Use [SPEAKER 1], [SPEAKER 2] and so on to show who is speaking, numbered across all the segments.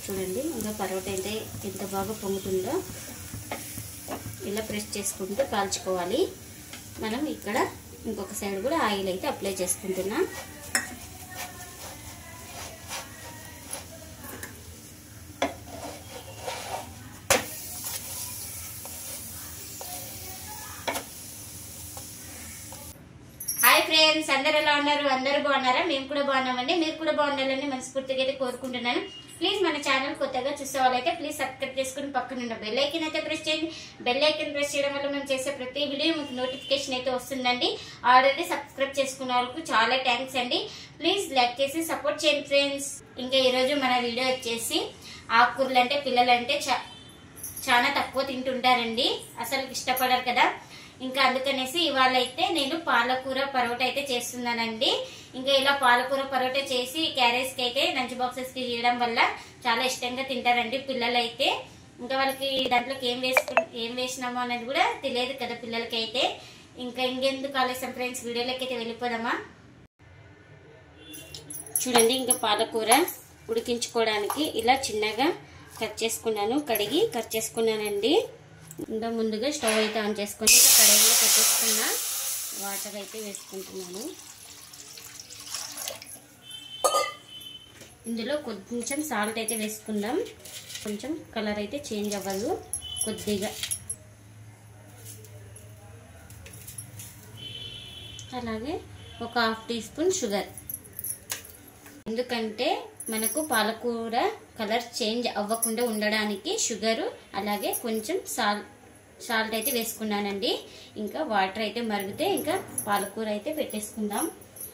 [SPEAKER 1] చూడండి ఇంకా పరోటా అయితే ఎంత బాగా పొంగుతుందో ఇలా ప్రెస్ చేసుకుంటూ కాల్చుకోవాలి మనం ఇక్కడ ఇంకొక సైడ్ కూడా ఆయిల్ అయితే అప్లై చేసుకుంటున్నాం హాయ్ ఫ్రెండ్స్ అందరు ఎలా ఉన్నారు అందరూ బాగున్నారా మేము కూడా బాగున్నామండి మీరు కూడా బాగుండాలని మనస్ఫూర్తిగా అయితే కోరుకుంటున్నాను ప్లీజ్ మన ఛానల్ కొత్తగా చూసే వాళ్ళైతే ప్లీజ్ సబ్స్క్రైబ్ చేసుకుని పక్కన ఉన్న బెల్ ఐకన్ అయితే ప్రెస్ చేయండి బెల్ ఐకన్ ప్రెస్ చేయడం వల్ల మనం చేసే ప్రతి వీడియో మీకు నోటిఫికేషన్ అయితే వస్తుందండి ఆల్రెడీ సబ్స్క్రైబ్ చేసుకున్న వాళ్ళకు చాలా థ్యాంక్స్ అండి ప్లీజ్ లైక్ చేసి సపోర్ట్ చేయండి ఫ్రెండ్స్ ఇంకా ఈరోజు మన వీడియో వచ్చేసి ఆకుకూరలు అంటే పిల్లలంటే చా చాలా తక్కువ తింటుంటారండి అసలు ఇష్టపడరు కదా ఇంకా అందుకనేసి ఇవాళ అయితే నేను పాలకూర పరోటా అయితే చేస్తున్నానండి ఇంకా ఇలా పాలకూర పరోటా చేసి క్యారెట్స్కి అయితే లంచ్ బాక్సెస్కి చేయడం వల్ల చాలా ఇష్టంగా తింటారండి పిల్లలు అయితే ఇంకా వాళ్ళకి దాంట్లోకి ఏం వేసుకు ఏం వేసినామో అనేది కూడా తెలియదు కదా పిల్లలకి అయితే ఇంకా ఇంకెందుకు ఆలస్యం ఫ్రెండ్స్ వీడియోలోకి అయితే వెళ్ళిపోదామా చూడండి ఇంకా పాలకూర ఉడికించుకోవడానికి ఇలా చిన్నగా కట్ చేసుకున్నాను కడిగి కట్ చేసుకున్నానండి ఇంకా ముందుగా స్టవ్ అయితే ఆన్ చేసుకొని కడాయిలో పెట్టేసుకున్న వాటర్ అయితే వేసుకుంటున్నాను ఇందులో కొంచెం సాల్ట్ అయితే వేసుకుందాం కొంచెం కలర్ అయితే చేంజ్ అవ్వదు కొద్దిగా అలాగే ఒక హాఫ్ టీ స్పూన్ షుగర్ ఎందుకంటే మనకు పాలకూర కలర్ చేంజ్ అవ్వకుండా ఉండడానికి షుగరు అలాగే కొంచెం సాల్ట్ సాల్ట్ అయితే వేసుకున్నానండి ఇంకా వాటర్ అయితే మరిగితే ఇంకా పాలకూర అయితే పెట్టేసుకుందాం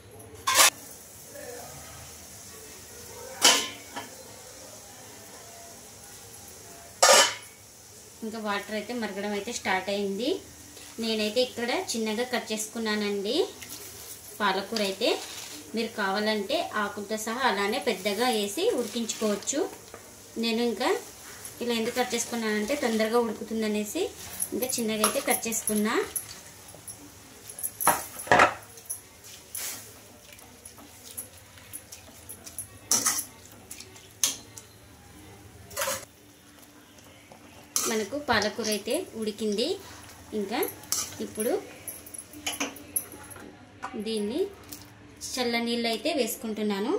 [SPEAKER 1] ఇంకా వాటర్ అయితే మరగడం అయితే స్టార్ట్ అయింది నేనైతే ఇక్కడ చిన్నగా కట్ చేసుకున్నానండి పాలకూర అయితే మీరు కావాలంటే ఆకులతో సహా అలానే పెద్దగా వేసి ఉడికించుకోవచ్చు నేను ఇంకా ఇలా ఎందుకు కట్ చేసుకున్నానంటే తొందరగా ఉడుకుతుందనేసి ఇంకా చిన్నగా అయితే కట్ చేసుకున్నా మనకు పాలకూర అయితే ఉడికింది ఇంకా ఇప్పుడు దీన్ని చల్ల నీళ్ళు అయితే వేసుకుంటున్నాను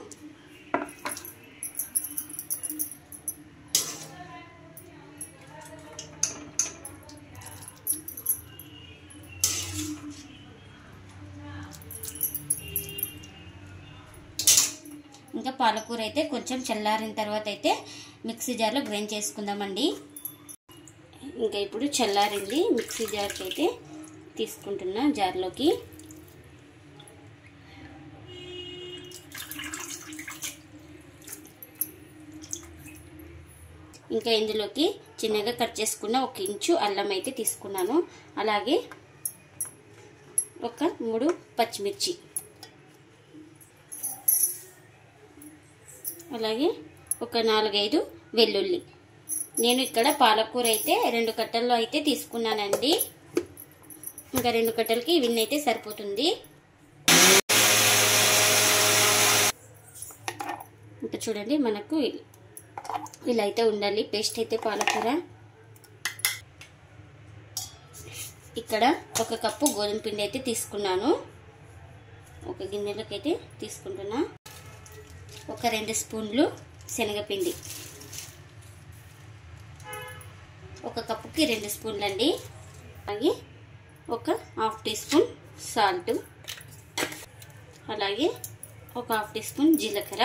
[SPEAKER 1] ఇంకా పాలకూర అయితే కొంచెం చల్లారిన తర్వాత అయితే మిక్సీ జార్లో గ్రైండ్ చేసుకుందామండి ఇంకా ఇప్పుడు చల్లారింది మిక్సీ జార్కి అయితే తీసుకుంటున్నా జార్లోకి ఇంకా ఇందులోకి చిన్నగా కట్ చేసుకున్న ఒక ఇంచు అల్లం అయితే తీసుకున్నాను అలాగే ఒక మూడు పచ్చిమిర్చి అలాగే ఒక నాలుగైదు వెల్లుల్లి నేను ఇక్కడ పాలకూర అయితే రెండు కట్టల్లో అయితే తీసుకున్నానండి ఇంకా రెండు కట్టలకి ఇవన్నీ అయితే సరిపోతుంది ఇంకా చూడండి మనకు ఇలా అయితే ఉండాలి పేస్ట్ అయితే పాలకూర ఇక్కడ ఒక కప్పు గోధుమ పిండి అయితే తీసుకున్నాను ఒక గిన్నెలోకి అయితే తీసుకుంటున్నా ఒక రెండు స్పూన్లు శనగపిండి ఒక కప్పుకి రెండు స్పూన్లు అండి అలాగే ఒక హాఫ్ టీ స్పూన్ సాల్ట్ అలాగే ఒక హాఫ్ టీ స్పూన్ జీలకర్ర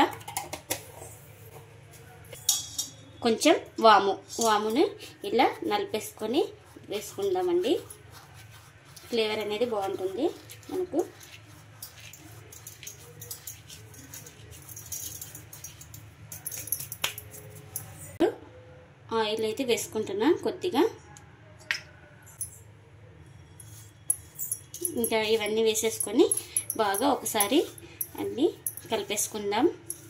[SPEAKER 1] కొంచెం వాము వామును ఇలా నలిపేసుకొని వేసుకుందామండి ఫ్లేవర్ అనేది బాగుంటుంది మనకు ఆయిల్ అయితే వేసుకుంటున్నా కొద్దిగా ఇంకా ఇవన్నీ వేసేసుకొని బాగా ఒకసారి అన్నీ కలిపేసుకుందాం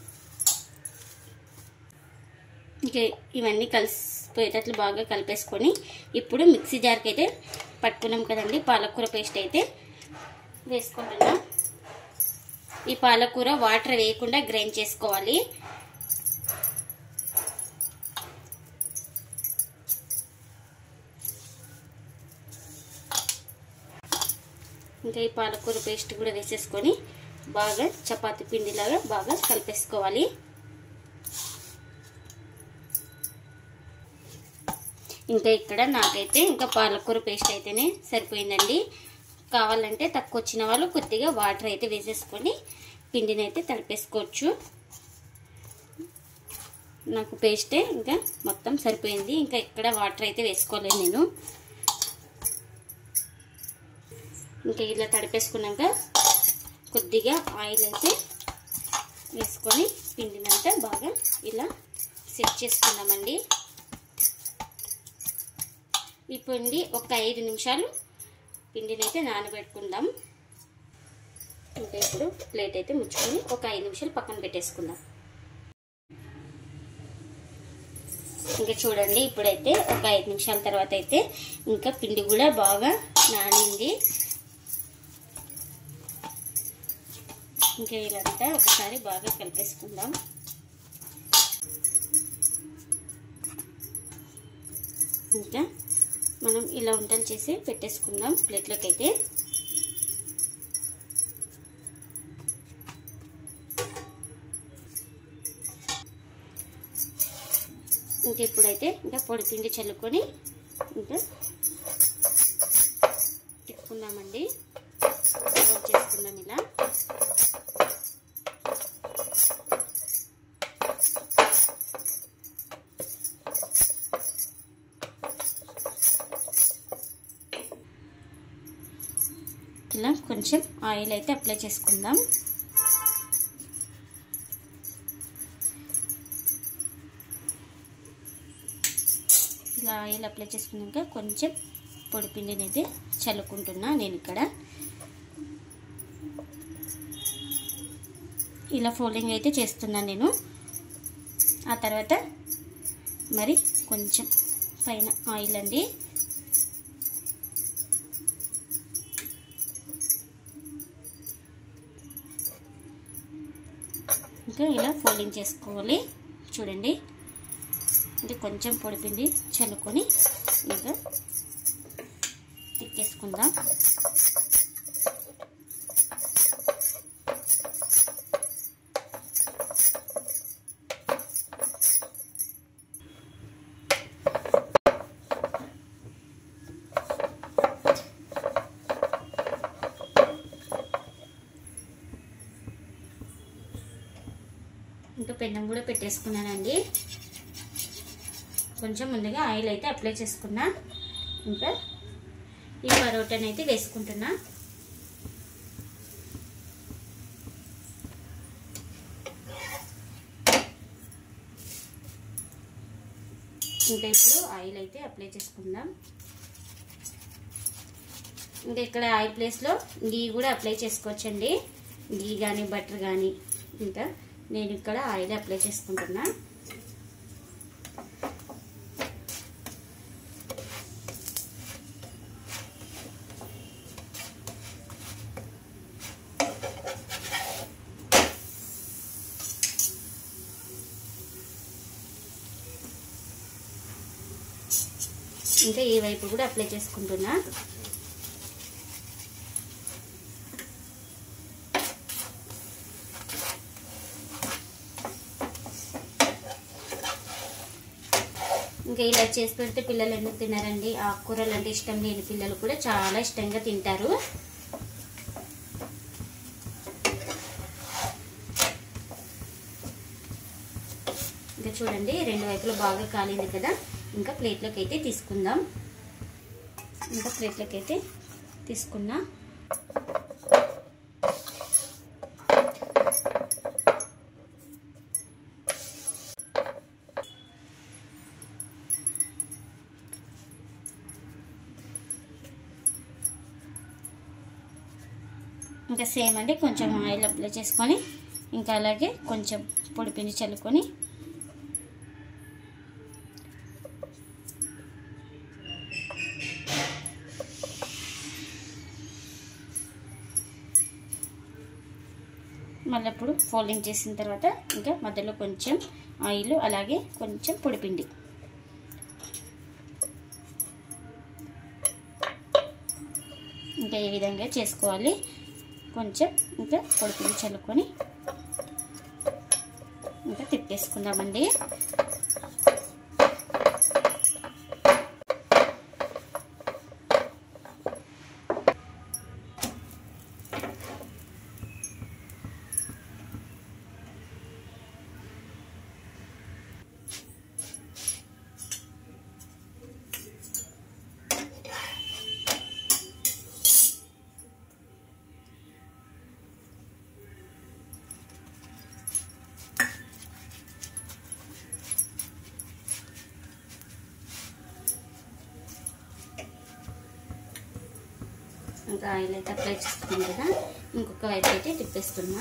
[SPEAKER 1] ఇంకా ఇవన్నీ కలిసిపోయేటట్లు బాగా కలిపేసుకొని ఇప్పుడు మిక్సీ జార్కి అయితే పట్టుకున్నాం కదండి పాలకూర పేస్ట్ అయితే వేసుకుంటున్నాం ఈ పాలకూర వాటర్ వేయకుండా గ్రైండ్ చేసుకోవాలి ఇంకా ఈ పాలకూర పేస్ట్ కూడా వేసేసుకొని బాగా చపాతీ పిండిలాగా బాగా కలిపేసుకోవాలి ఇంకా ఇక్కడ నాకైతే ఇంకా పాలకూర పేస్ట్ అయితేనే సరిపోయిందండి కావాలంటే తక్కువ వచ్చిన వాళ్ళు కొద్దిగా వాటర్ అయితే వేసేసుకొని పిండిని అయితే తడిపేసుకోవచ్చు నాకు పేస్టే ఇంకా మొత్తం సరిపోయింది ఇంకా ఇక్కడ వాటర్ అయితే వేసుకోలేదు నేను ఇంకా ఇలా తడిపేసుకున్నాక కొద్దిగా ఆయిల్ అయితే వేసుకొని పిండినంతా బాగా ఇలా సెట్ చేసుకుందామండి ఈ పిండి ఒక ఐదు నిమిషాలు పిండిని అయితే నానబెట్టుకుందాం ఇంకా ఇప్పుడు ప్లేట్ అయితే ముచ్చుకొని ఒక ఐదు నిమిషాలు పక్కన పెట్టేసుకుందాం ఇంకా చూడండి ఇప్పుడైతే ఒక ఐదు నిమిషాల తర్వాత అయితే ఇంకా పిండి కూడా బాగా నానింది ఇంకా ఇదంతా ఒకసారి బాగా కలిపేసుకుందాం ఇంకా మనం ఇలా వంటలు చేసి పెట్టేసుకుందాం ప్లేట్లోకి అయితే ఇంకా ఇప్పుడైతే ఇంకా పొడి పిండి చల్లుకొని ఇంకా తిప్పుకుందామండి రోల్ చేసుకుందాం ఇలా ఇలా కొంచెం ఆయిల్ అయితే అప్లై చేసుకుందాం ఇలా ఆయిల్ అప్లై చేసుకున్నాక కొంచెం పొడి పిండిని అయితే చల్లుకుంటున్నా నేను ఇక్కడ ఇలా ఫోల్డింగ్ అయితే చేస్తున్నాను నేను ఆ తర్వాత మరి కొంచెం పైన ఆయిల్ అండి ఇంకా ఇలా ఫోల్డింగ్ చేసుకోవాలి చూడండి అంటే కొంచెం పొడిపిండి చల్లుకొని ఇంకా తిక్కేసుకుందాం ఇంకా పెన్నం కూడా పెట్టేసుకున్నానండి కొంచెం ముందుగా ఆయిల్ అయితే అప్లై చేసుకున్నా ఇంకా ఈ పరోటాని అయితే వేసుకుంటున్నా ఇంకా ఇప్పుడు ఆయిల్ అయితే అప్లై చేసుకుందాం ఇంకా ఇక్కడ ఆయిల్ ప్లేస్లో గీ కూడా అప్లై చేసుకోవచ్చండి గీ కానీ బటర్ కానీ ఇంకా నేను ఇక్కడ ఆయిల్ అప్లై చేసుకుంటున్నా ఇంకా ఈ వైపు కూడా అప్లై చేసుకుంటున్నా ఇంకా ఇలా చేసి పెడితే పిల్లలు ఎందుకు తినారండి ఆకుకూరలు అంటే ఇష్టం లేని పిల్లలు కూడా చాలా ఇష్టంగా తింటారు ఇంకా చూడండి రెండు వైపులు బాగా కాలింది కదా ఇంకా ప్లేట్లోకి అయితే తీసుకుందాం ఇంకా ప్లేట్లోకి అయితే తీసుకున్నా ఇంకా సేమ్ అండి కొంచెం ఆయిల్ అప్లై చేసుకొని ఇంకా అలాగే కొంచెం పొడి పిండి చల్లుకొని మళ్ళీ ఇప్పుడు ఫోల్డింగ్ చేసిన తర్వాత ఇంకా మధ్యలో కొంచెం ఆయిల్ అలాగే కొంచెం పొడిపిండి ఇంకా ఈ విధంగా చేసుకోవాలి కొంచెం ఇంకా పొడిపిండి చల్లుకొని ఇంకా తిప్పేసుకుందామండి ఇంకా ఆయిల్ అయితే అప్లై చేస్తున్నాం కదా ఇంకొక వైపు అయితే తిప్పేస్తున్నా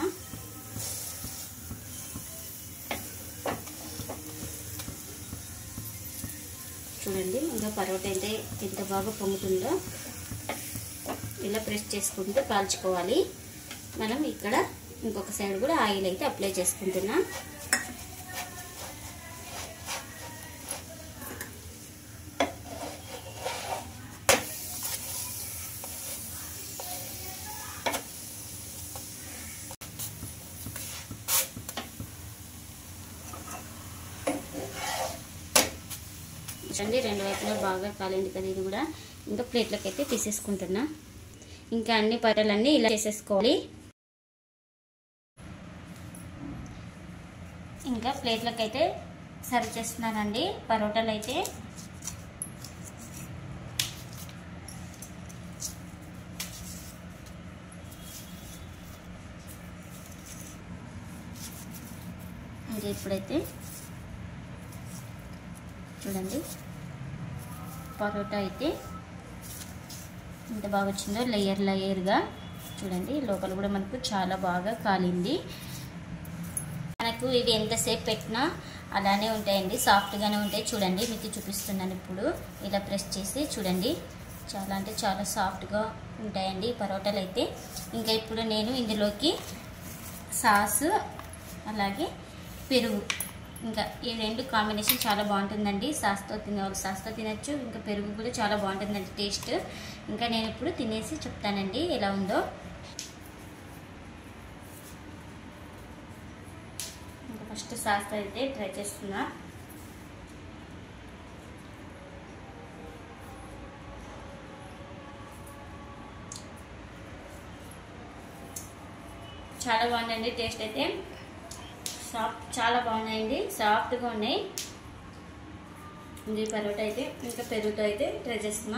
[SPEAKER 1] చూడండి ఇంకా పరోటా అయితే ఎంత బాగా పొంగుతుందో ఇలా ప్రెస్ చేసుకుంటూ కాల్చుకోవాలి మనం ఇక్కడ ఇంకొక సైడ్ కూడా ఆయిల్ అయితే అప్లై చేసుకుంటున్నా చూడండి రెండు వైపులా బాగా కాలింది కదా ఇది కూడా ఇంకా ప్లేట్లకి అయితే తీసేసుకుంటున్నా ఇంకా అన్ని పరోటాలన్నీ ఇలా చేసేసుకోవాలి ఇంకా ప్లేట్లకి అయితే సర్వ్ చేస్తున్నానండి పరోటాలు అయితే ఇంకా ఇప్పుడైతే చూడండి పరోటా అయితే ఎంత బాగా వచ్చిందో లేయర్ లేయర్గా చూడండి లోపల కూడా మనకు చాలా బాగా కాలింది మనకు ఇవి ఎంతసేపు పెట్టినా అలానే ఉంటాయండి సాఫ్ట్గానే ఉంటాయి చూడండి మీకు చూపిస్తున్నాను ఇప్పుడు ఇలా ప్రెస్ చేసి చూడండి చాలా అంటే చాలా సాఫ్ట్గా ఉంటాయండి ఈ పరోటాలు అయితే ఇంకా ఇప్పుడు నేను ఇందులోకి సాస్ అలాగే పెరుగు ఇంకా ఈ రెండు కాంబినేషన్ చాలా బాగుంటుందండి సాస్తో తినేవాళ్ళు సాస్తో తినచ్చు ఇంకా పెరుగు కూడా చాలా బాగుంటుందండి టేస్ట్ ఇంకా నేను ఇప్పుడు తినేసి చెప్తానండి ఎలా ఉందో ఇంకా ఫస్ట్ సాస్తో అయితే ట్రై చేస్తున్నా చాలా బాగుందండి టేస్ట్ అయితే సాఫ్ట్ చాలా బాగున్నాయండి సాఫ్ట్గా ఉన్నాయి ఇది పరోటా అయితే ఇంకా పెరుగుతో అయితే ట్రై చేస్తున్నా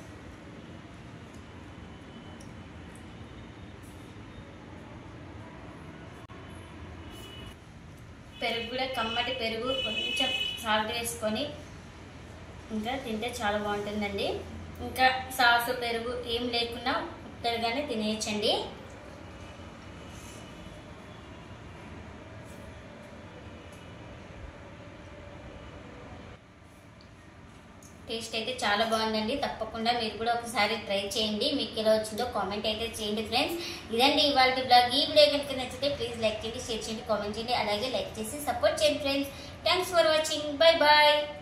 [SPEAKER 1] పెరుగు కూడా కమ్మటి పెరుగు కొంచెం సాల్ట్ వేసుకొని ఇంకా తింటే చాలా బాగుంటుందండి ఇంకా సాసు పెరుగు ఏం లేకుండా ఉత్తరగానే తినేయచ్చండి టేస్ట్ అయితే చాలా బాగుందండి తప్పకుండా మీరు కూడా ఒకసారి ట్రై చేయండి మీకు ఎలా వచ్చిందో కామెంట్ అయితే చేయండి ఫ్రెండ్స్ ఇదండి ఇవాళ బ్లాగ్ ఈ వీడియో కనుక నచ్చితే ప్లీజ్ లైక్ చేయండి షేర్ చేయండి కామెంట్ చేయండి అలాగే లైక్ చేసి సపోర్ట్ చేయండి friends thanks for watching bye bye